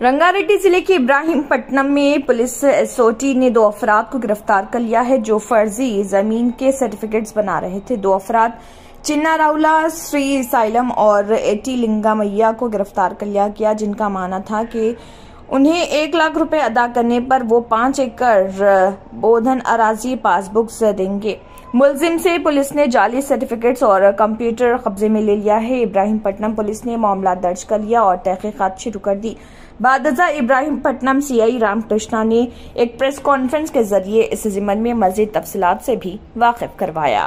रंगारेड्डी जिले के इब्राहिमपट्टनम में पुलिस एसओटी ने दो अफराद को गिरफ्तार कर लिया है जो फर्जी जमीन के सर्टिफिकेट्स बना रहे थे दो अफराद चिन्ना राउला श्री साइलम और एटी लिंगा मैया को गिरफ्तार कर लिया गया जिनका माना था कि उन्हें एक लाख रुपए अदा करने पर वो पांच एकड़ बोधन अराजी पासबुक देंगे मुलजिम से पुलिस ने जाली सर्टिफिकेट्स और कंप्यूटर कब्जे में ले लिया है इब्राहिमपट्टनम पुलिस ने मामला दर्ज कर लिया और तहकीकात शुरू कर दी बादजा इब्राहिमपट्टनम सीआई रामकृष्णा ने एक प्रेस कॉन्फ्रेंस के जरिए इस जिम्मन में मजीद तफसीलात से भी वाकिफ करवाया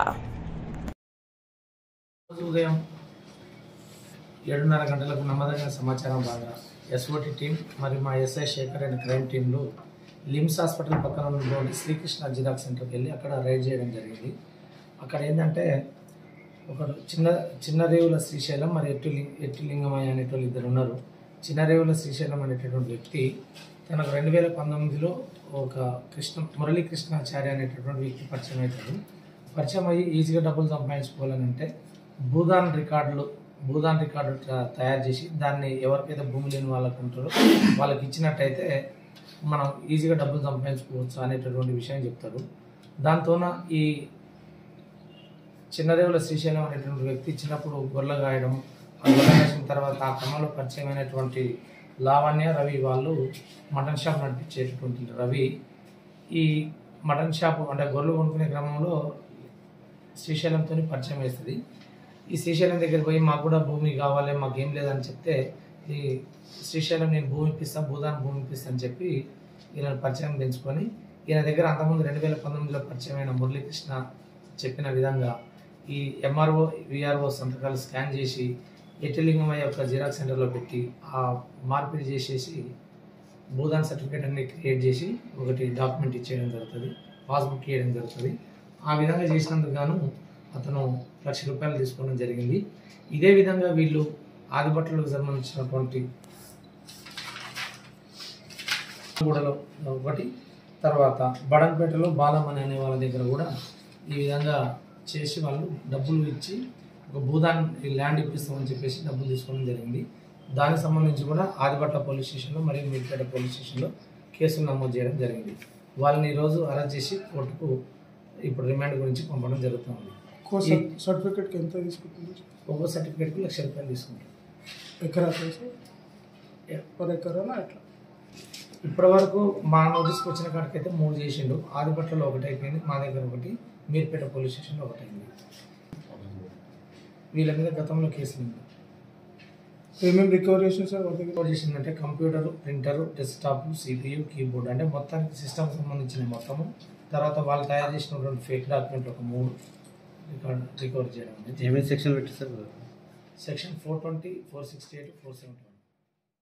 రోజు ఉదయం ఏడున్నర గంటలకు నమ్మదగిన సమాచారం బాగా ఎస్ఓటి టీం మరియు మా ఎస్ఐ శేఖర్ అండ్ క్రైమ్ టీంలు లిమ్స్ హాస్పిటల్ పక్కన ఉన్నటువంటి శ్రీకృష్ణ జిరాక్స్ సెంటర్కి వెళ్ళి అక్కడ రైడ్ చేయడం జరిగింది అక్కడ ఏంటంటే ఒక చిన్న చిన్న రేవుల శ్రీశైలం మరి ఎట్టు లి- ఎట్టు లింగమయ్య అనేటువంటి ఇద్దరు ఉన్నారు చిన్న రేవుల శ్రీశైలం అనేటటువంటి వ్యక్తి తనకు రెండు వేల పంతొమ్మిదిలో ఒక కృష్ణ మురళీ కృష్ణాచార్య అనేటటువంటి వ్యక్తి పరిచయం అవుతాడు పరిచయం అయ్యి ఈజీగా డబ్బులు సంపాదించుకోవాలని అంటే భూదాన్ రికార్డులు భూదాన్ రికార్డు త- తయారు చేసి దాన్ని ఎవరికైతే భూమి లేని వాళ్ళకు ఉంటారో వాళ్ళకి ఇచ్చినట్టయితే మనం ఈజీగా డబ్బులు సంపాదించుకోవచ్చు అనేటటువంటి విషయం చెప్తాడు దాంతోన ఈ చిన్నదేవుల శ్రీశైలం అనేటువంటి వ్యక్తి చిన్నప్పుడు గొర్రెలు గాయడం ఆ గొర్రెలు కాసిన తర్వాత ఆ క్రమంలో పరిచయమైనటువంటి లావణ్య రవి వాళ్ళు మటన్ షాప్ నడిపించేటటువంటి రవి ఈ మటన్ షాప్ అంటే గొర్రెలు కొనుక్కునే క్రమంలో శ్రీశైలంతో పరిచయం వేస్తుంది ఈ శ్రీశైలం దగ్గర పోయి మాకు కూడా భూమి కావాలి మాకు ఏం లేదని చెప్తే ఈ శ్రీశైలం నేను భూమి ఇప్పిస్తాను భూదాన్ భూమి ఇప్పిస్తాను అని చెప్పి ఈయన పరిచయం పెంచుకొని ఈయన దగ్గర అంతకుముందు రెండు వేల పంతొమ్మిదిలో పరిచయమైన మురళీకృష్ణ చెప్పిన విధంగా ఈ ఎంఆర్ఓ విఆర్ఓ సంతకాలు స్కాన్ చేసి ఎట్టిలింగమయ్య యొక్క జిరాక్స్ సెంటర్లో పెట్టి ఆ మార్పిడి చేసేసి భూదాన్ సర్టిఫికేట్ అన్ని క్రియేట్ చేసి ఒకటి డాక్యుమెంట్ ఇచ్చేయడం జరుగుతుంది పాస్బుక్ ఇవ్వడం జరుగుతుంది ఆ విధంగా చేసినందుకు గాను అతను లక్ష రూపాయలు తీసుకోవడం జరిగింది ఇదే విధంగా వీళ్ళు ఆదిబట్టలకు సంబంధించినటువంటి గూడలో ఒకటి తర్వాత బడంపేటలో బాలమణి అనే వాళ్ళ దగ్గర కూడా ఈ విధంగా చేసి వాళ్ళు డబ్బులు ఇచ్చి ఒక భూదాన్ ఈ ల్యాండ్ ఇప్పిస్తామని చెప్పేసి డబ్బులు తీసుకోవడం జరిగింది దానికి సంబంధించి కూడా ఆదిపట్ల పోలీస్ స్టేషన్లో మరియు మీర్పేట పోలీస్ స్టేషన్లో కేసులు నమోదు చేయడం జరిగింది వాళ్ళని ఈరోజు అరెస్ట్ చేసి కోర్టుకు ఇప్పుడు రిమాండ్ గురించి పంపడం జరుగుతుంది కో సర్- సర్టిఫికెట్కి ఎంత తీసుకుంటుంది ఒక్కో సర్టిఫికేట్కి లక్ష రూపాయలు తీసుకుంటారు ఎకరా సార్ పర్ ఎకరానా ఎట్లా ఇప్పటి వరకు మా నోటీస్కి వచ్చిన కాడికైతే మూడు చేసిండు ఆదిపట్లలో ఒకటి అయిపోయింది మా దగ్గర ఒకటి మీర్పేట పోలీస్ స్టేషన్లో ఒకటి అయింది వీళ్ళ మీద గతంలో కేసులు ఉంది ఏమేమి రికవర్ చేసిన సార్ వాళ్ళ దగ్గర రికార్డ్ చేసిందంటే computer printer desktop CPU keyboard అంటే మొత్తానికి సిస్టమ్ సంబంధించిన మొత్తము తర్వాత వాళ్ళు తయారు చేసినటువంటి ఫేక్ డాక్యుమెంట్ ఒక మూడు రికార్డ్ రికవర్ చేయడం అనేది ఏమేమి సెక్షన్ పెట్టి sir section four twenty four sixty eight four seventy